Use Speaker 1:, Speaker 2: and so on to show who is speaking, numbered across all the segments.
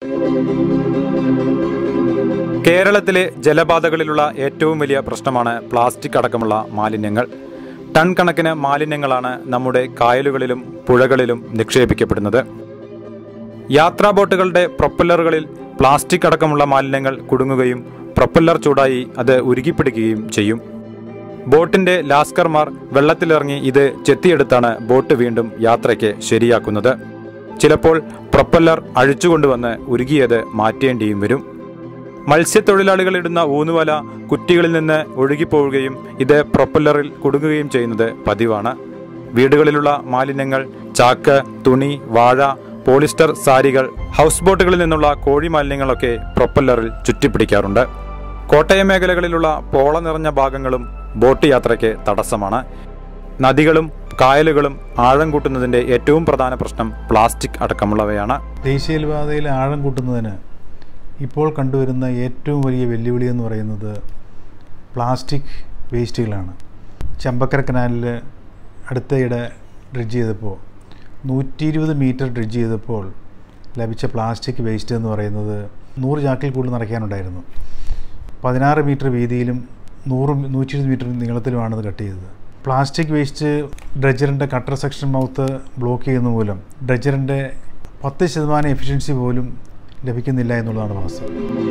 Speaker 1: കേരളത്തിലെ ജലപാതകളിലുള്ള ഏറ്റവും വലിയ പ്രശ്നമാണ് പ്ലാസ്റ്റിക് അടക്കമുള്ള മാലിന്യങ്ങൾ ടൺ കണക്കിന് മാലിന്യങ്ങളാണ് നമ്മുടെ കായലുകളിലും പുഴകളിലും നിക്ഷേപിക്കപ്പെടുന്നത് യാത്രാ ബോട്ടുകളുടെ പ്രൊപ്പല്ലറുകളിൽ പ്ലാസ്റ്റിക് അടക്കമുള്ള മാലിന്യങ്ങൾ കുടുങ്ങുകയും പ്രൊപ്പല്ലർ ചൂടായി അത് ഉരുകിപ്പിടിക്കുകയും ചെയ്യും ബോട്ടിന്റെ ലാസ്കർമാർ വെള്ളത്തിലിറങ്ങി ഇത് ചെത്തിയെടുത്താണ് ബോട്ട് വീണ്ടും യാത്രയ്ക്ക് ശരിയാക്കുന്നത് ചിലപ്പോൾ പ്രൊപ്പല്ലർ അഴിച്ചുകൊണ്ടുവന്ന് ഉരുകിയത് മാറ്റേണ്ടിയും വരും മത്സ്യത്തൊഴിലാളികൾ ഇടുന്ന ഊന്നുവല കുറ്റികളിൽ നിന്ന് ഒഴുകിപ്പോവുകയും ഇത് പ്രൊപ്പല്ലറിൽ കുടുങ്ങുകയും ചെയ്യുന്നത് പതിവാണ് വീടുകളിലുള്ള മാലിന്യങ്ങൾ ചാക്ക് തുണി വാഴ പോളിസ്റ്റർ സാരികൾ ഹൗസ് ബോട്ടുകളിൽ നിന്നുള്ള കോഴി മാലിന്യങ്ങളൊക്കെ പ്രൊപ്പല്ലറിൽ ചുറ്റിപ്പിടിക്കാറുണ്ട് കോട്ടയം മേഖലകളിലുള്ള പോള നിറഞ്ഞ ഭാഗങ്ങളും ബോട്ട് യാത്രയ്ക്ക് തടസ്സമാണ് നദികളും കായലുകളും ആഴം കൂട്ടുന്നതിന്റെ ഏറ്റവും പ്രധാന പ്രശ്നം പ്ലാസ്റ്റിക് അടക്കമുള്ളവയാണ്
Speaker 2: ദേശീയപാതയിൽ ആഴം കൂട്ടുന്നതിന് ഇപ്പോൾ കണ്ടുവരുന്ന ഏറ്റവും വലിയ വെല്ലുവിളി എന്ന് പറയുന്നത് പ്ലാസ്റ്റിക് വേസ്റ്റുകളാണ് ചമ്പക്കര കനാലിൽ അടുത്തയിടെ ഡ്രിഡ്ജ് ചെയ്തപ്പോൾ നൂറ്റി ഇരുപത് മീറ്റർ ഡ്രിഡ്ജ് ചെയ്തപ്പോൾ ലഭിച്ച പ്ലാസ്റ്റിക് വേസ്റ്റ് എന്ന് പറയുന്നത് നൂറ് ചാക്കിൽ കൂടുതൽ നിറയ്ക്കാനുണ്ടായിരുന്നു പതിനാറ് മീറ്റർ വീതിയിലും നൂറ് നൂറ്റി ഇരുപത് മീറ്റർ നീളത്തിലുമാണ് അത് കട്ട് ചെയ്തത് പ്ലാസ്റ്റിക് വേസ്റ്റ് ഡ്രജറിൻ്റെ കട്ടർ സെക്ഷൻ മൗത്ത് ബ്ലോക്ക് ചെയ്യുന്ന മൂലം ഡ്രജറിൻ്റെ പത്ത് ശതമാനം എഫിഷ്യൻസി പോലും ലഭിക്കുന്നില്ല എന്നുള്ളതാണ് വാസ്തവം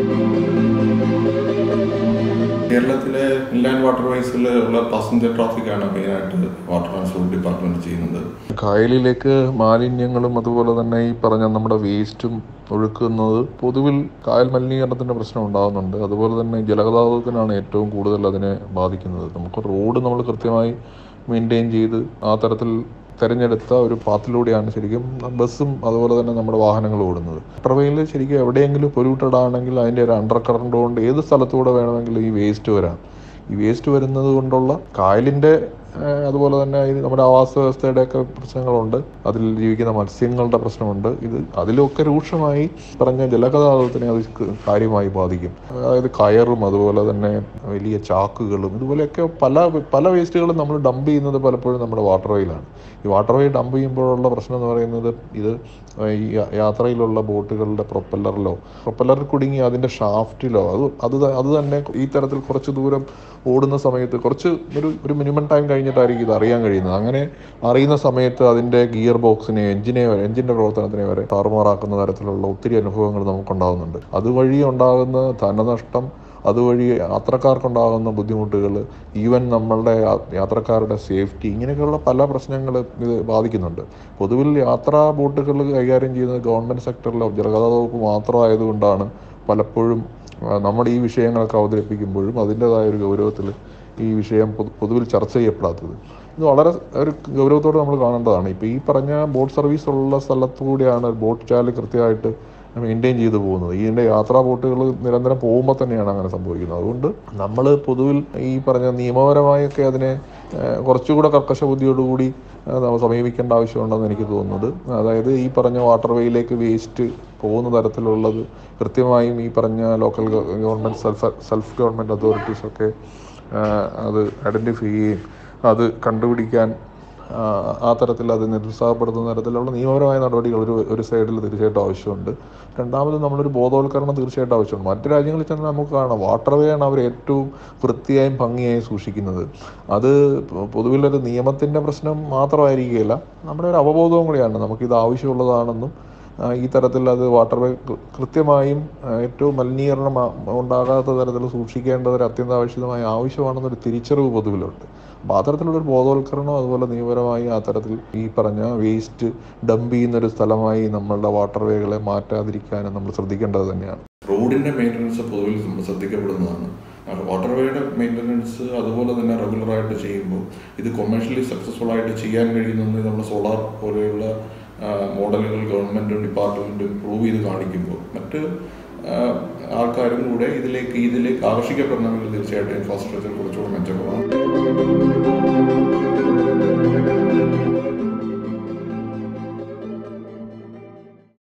Speaker 3: കേരളത്തിലെ ഇൻലാൻഡ് വാട്ടർ വേസിൽ ഉള്ള പാസഞ്ചർ ട്രാഫിക്കാണ് മെയിനായിട്ട് വാട്ടർ ട്രാൻസ്പോർട്ട് ഡിപ്പാർട്ട്മെന്റ് ചെയ്യുന്നത്
Speaker 4: കായലിലേക്ക് മാലിന്യങ്ങളും അതുപോലെ തന്നെ ഈ പറഞ്ഞ നമ്മുടെ വേസ്റ്റും ഒഴുക്കുന്നത് പൊതുവിൽ കായൽ മലിനീകരണത്തിന്റെ പ്രശ്നം ഉണ്ടാകുന്നുണ്ട് അതുപോലെ തന്നെ ജലഗതാഗതത്തിനാണ് ഏറ്റവും കൂടുതൽ അതിനെ ബാധിക്കുന്നത് നമുക്ക് റോഡ് നമ്മൾ കൃത്യമായി മെയിൻറ്റെയിൻ ചെയ്ത് ആ തരത്തിൽ തിരഞ്ഞെടുത്ത ഒരു പാത്തിലൂടെയാണ് ശരിക്കും ബസ്സും അതുപോലെ തന്നെ നമ്മുടെ വാഹനങ്ങൾ ഓടുന്നത് വാട്ടർവേയിൽ ശരിക്കും എവിടെയെങ്കിലും പൊല്യൂട്ടഡ് ആണെങ്കിൽ അതിൻ്റെ ഒരു അണ്ടർ കറണ്ട് കൊണ്ട് ഏത് സ്ഥലത്തൂടെ വേണമെങ്കിലും ഈ വേസ്റ്റ് വരാം ഈ വേസ്റ്റ് വരുന്നത് കൊണ്ടുള്ള കായലിൻ്റെ ഏഹ്, അതുപോലെ തന്നെ ഈ നമ്മുടെ ആവാസ വ്യവസ്ഥയുടെയൊക്കെ പ്രശ്നങ്ങളുണ്ട് അതിൽ ജീവിക്കുന്ന മത്സ്യങ്ങളുടെ പ്രശ്നമുണ്ട് ഇത് അതിലൊക്കെ രൂക്ഷമായി പറഞ്ഞ ജലഗതാഗതത്തിനെ അത് ക- കാര്യമായി ബാധിക്കും അതായത് കയറും അതുപോലെ തന്നെ വലിയ ചാക്കുകളും ഇതുപോലെയൊക്കെ പല പല വേസ്റ്റുകളും നമ്മൾ ഡംപ് ചെയ്യുന്നത് പലപ്പോഴും നമ്മുടെ വാട്ടർവേയിലാണ് ഈ വാട്ടർവേ ഡംപ് ചെയ്യുമ്പോഴുള്ള പ്രശ്നം എന്ന് പറയുന്നത് ഇത് ഈ യാ- യാത്രയിലുള്ള ബോട്ടുകളുടെ പ്രൊപ്പല്ലറിലോ പ്രൊപ്പല്ലറിൽ കുടുങ്ങി അതിൻ്റെ ഷാഫ്റ്റിലോ അത് അത് ത- അത് തന്നെ ഈ തരത്തിൽ കുറച്ച് ദൂരം ഓടുന്ന സമയത്ത് കുറച്ച് ഒരു ഒരു മിനിമം ടൈം കഴിഞ്ഞിട്ടായിരിക്കും ഇത് അറിയാൻ കഴിയുന്നത് അങ്ങനെ അറിയുന്ന സമയത്ത് അതിൻ്റെ ഗിയർ ബോക്സിനെ എഞ്ചിനെ വരെ എഞ്ചിൻ്റെ പ്രവർത്തനത്തിനെ വരെ താറുമാറാക്കുന്ന തരത്തിലുള്ള ഒത്തിരി അനുഭവങ്ങൾ നമുക്കുണ്ടാകുന്നുണ്ട് അതുവഴി ഉണ്ടാകുന്ന ധനനഷ്ടം അതുവഴി യാത്രക്കാർക്കുണ്ടാകുന്ന ബുദ്ധിമുട്ടുകൾ ഈവൻ നമ്മളുടെ യാ- യാത്രക്കാരുടെ സേഫ്റ്റി ഇങ്ങനെയൊക്കെയുള്ള പല പ്രശ്നങ്ങൾ ഇത് ബാധിക്കുന്നുണ്ട് പൊതുവിൽ യാത്രാ ബോട്ടുകൾ കൈകാര്യം ചെയ്യുന്നത് ഗവൺമെൻറ് സെക്ടറിലെ ജലഗതാഗത വകുപ്പ് മാത്രമായതുകൊണ്ടാണ് പലപ്പോഴും ആ, നമ്മുടെ ഈ വിഷയങ്ങളൊക്കെ അവതരിപ്പിക്കുമ്പോഴും അതിൻ്റെതായ ഒരു ഗൗരവത്തിൽ ഈ വിഷയം പൊതു- പൊതുവിൽ ചർച്ച ചെയ്യപ്പെടാത്തത് ഇത് വളരെ ഒരു ഗൗരവത്തോടെ നമ്മൾ കാണേണ്ടതാണ് ഇപ്പോൾ ഈ പറഞ്ഞ ബോട്ട് സർവീസ് ഉള്ള സ്ഥലത്തുകൂടിയാണ് ബോട്ട് ചാല് കൃത്യമായിട്ട് മെയിൻറ്റെയിൻ ചെയ്തു പോകുന്നത് ഇതിൻ്റെ യാത്രാ ബോട്ടുകൾ നിരന്തരം പോകുമ്പോൾ തന്നെയാണ് അങ്ങനെ സംഭവിക്കുന്നത് അതുകൊണ്ട് നമ്മൾ പൊതുവിൽ ഈ പറഞ്ഞ നിയമപരമായൊക്കെ അതിനെ ഏഹ്, കുറച്ചുകൂടെ കർക്കശ ബുദ്ധിയോടുകൂടി ഏഹ്, നമ്മൾ സമീപിക്കേണ്ട ആവശ്യമുണ്ടെന്ന് എനിക്ക് തോന്നുന്നത് അതായത് ഈ പറഞ്ഞ വാട്ടർവേയിലേക്ക് വേസ്റ്റ് പോകുന്ന തരത്തിലുള്ളത് കൃത്യമായും ഈ പറഞ്ഞ local government self self government അതോറിറ്റീസൊക്കെ അത് ഐഡൻറ്റിഫൈ ചെയ്യുകയും അത് കണ്ടുപിടിക്കാൻ ആ, ആ തരത്തിൽ അത് നിരുത്സാഹപ്പെടുത്തുന്ന തരത്തിലുള്ള നിയമപരമായ നടപടികൾ ഒരു ഒരു സൈഡിൽ തീർച്ചയായിട്ടും ആവശ്യമുണ്ട് രണ്ടാമത് നമ്മളൊരു ബോധവൽക്കരണം തീർച്ചയായിട്ടും ആവശ്യമുണ്ട് മറ്റു രാജ്യങ്ങളിൽ ചെന്ന് നമുക്ക് കാണാം വാട്ടർവേ ആണ് അവർ ഏറ്റവും വൃത്തിയായും ഭംഗിയായും സൂക്ഷിക്കുന്നത് അത് പൊ- പൊതുവിലൊരു നിയമത്തിൻ്റെ പ്രശ്നം മാത്രമായിരിക്കുകയില്ല നമ്മുടെ ഒരു അവബോധവും കൂടിയാണ് നമുക്കിത് ആവശ്യമുള്ളതാണെന്നും ആ, ഈ തരത്തിൽ അത് വാട്ടർവേ കൃ- കൃത്യമായും ആ, ഏറ്റവും മലിനീകരണം ആ- ഉണ്ടാകാത്ത തരത്തിൽ സൂക്ഷിക്കേണ്ടത് ഒരു അത്യന്താപേക്ഷിതമായ ആവശ്യമാണെന്നൊരു തിരിച്ചറിവ് പൊതുവിലുണ്ട് അപ്പോൾ ആ തരത്തിലുള്ളൊരു ബോധവൽക്കരണം അതുപോലെ നിയമപരമായി ആ തരത്തിൽ ഈ പറഞ്ഞ വേസ്റ്റ് ഡംപ് ചെയ്യുന്ന ഒരു സ്ഥലമായി നമ്മളുടെ വാട്ടർവേകളെ മാറ്റാതിരിക്കാനും നമ്മൾ ശ്രദ്ധിക്കേണ്ടത് തന്നെയാണ്
Speaker 3: റോഡിന്റെ മെയിൻ്റനൻസ് പൊതുവിൽ നമ്മൾ ശ്രദ്ധിക്കപ്പെടുന്നതാണ് വാട്ടർവേയുടെ മെയിൻ്റനൻസ് അതുപോലെ തന്നെ റെഗുലറായിട്ട് ചെയ്യുമ്പോൾ ഇത് കൊമേഴ്ഷ്യലി സക്സസ്ഫുൾ ആയിട്ട് ചെയ്യാൻ കഴിയുന്നത് നമ്മുടെ സോളാർ പോലെയുള്ള ആ, മോഡലുകൾ ഗവൺമെൻറ്റും ഡിപ്പാർട്ട്മെൻറ്റും പ്രൂവ് ചെയ്ത് കാണിക്കുമ്പോൾ മറ്റ് ആ, ആൾക്കാരും കൂടെ ഇതിലേക്ക് ഇതിലേക്ക് ആകർഷിക്കപ്പെടണമെങ്കിൽ തീർച്ചയായിട്ടും ഇൻഫ്രാസ്ട്രക്ചർ കുറച്ചുകൂടെ മെച്ചപ്പെടണം